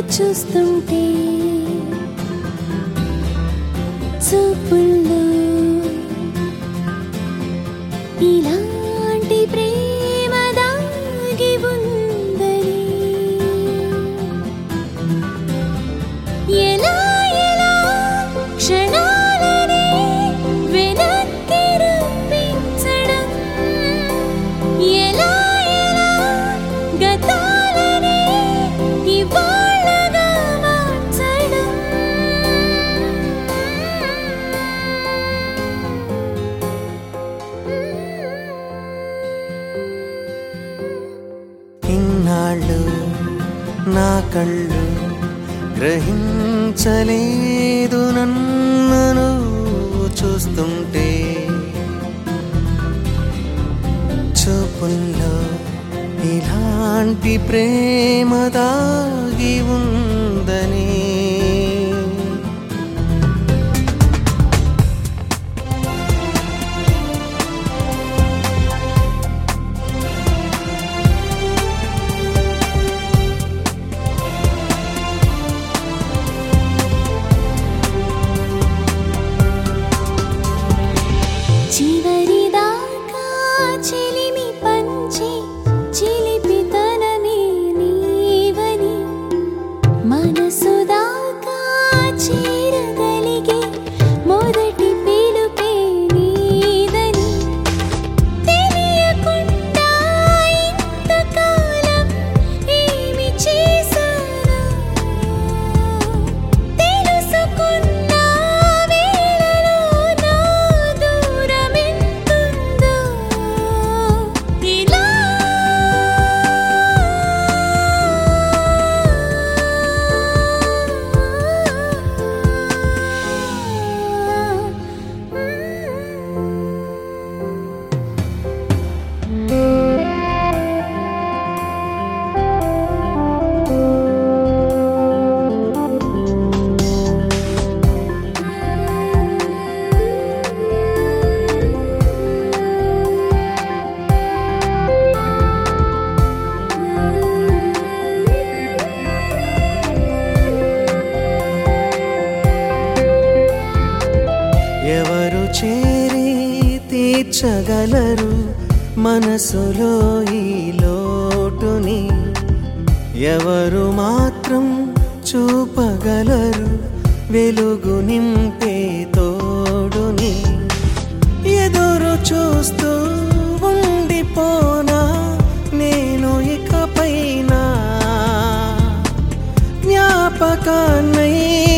చూస్తుంటే చూపుల్లో ఇలాంటి ప్రేమ దాగి ఉందని ఎలా ఎలా క్షణాలనే వెనక్కి రప్పించడం ఎలా ఎలా గతాలనే ఇవాళగా మార్చడం ఇన్నాళ్ళు నా కళ్ళు గ్రహించలేదు నన్ను చూస్తుంటే చూపుల్లో ఇలాంటి ప్రేమ దాగి ఉందని చివరిదాకా చెలిమి పంచి చిలిపితనమే నీవని మనసు దాకా చేరగలిగే మొదటి పిలుపే నీదని తెలియకుండా ఇంతకాలం ఏమి చేశానో తెలుసుకున్న వేళలో నా దూరమెంతుందో ఇలా ఎవరు చేరి తీర్చగలరు మనసులో ఈ లోటుని ఎవరు మాత్రం చూపగలరు వెలుగు నింపే తోడుని ఎదురు చూస్తూ ఉండిపోనా నేను ఇకపైన జ్ఞాపకాన్నై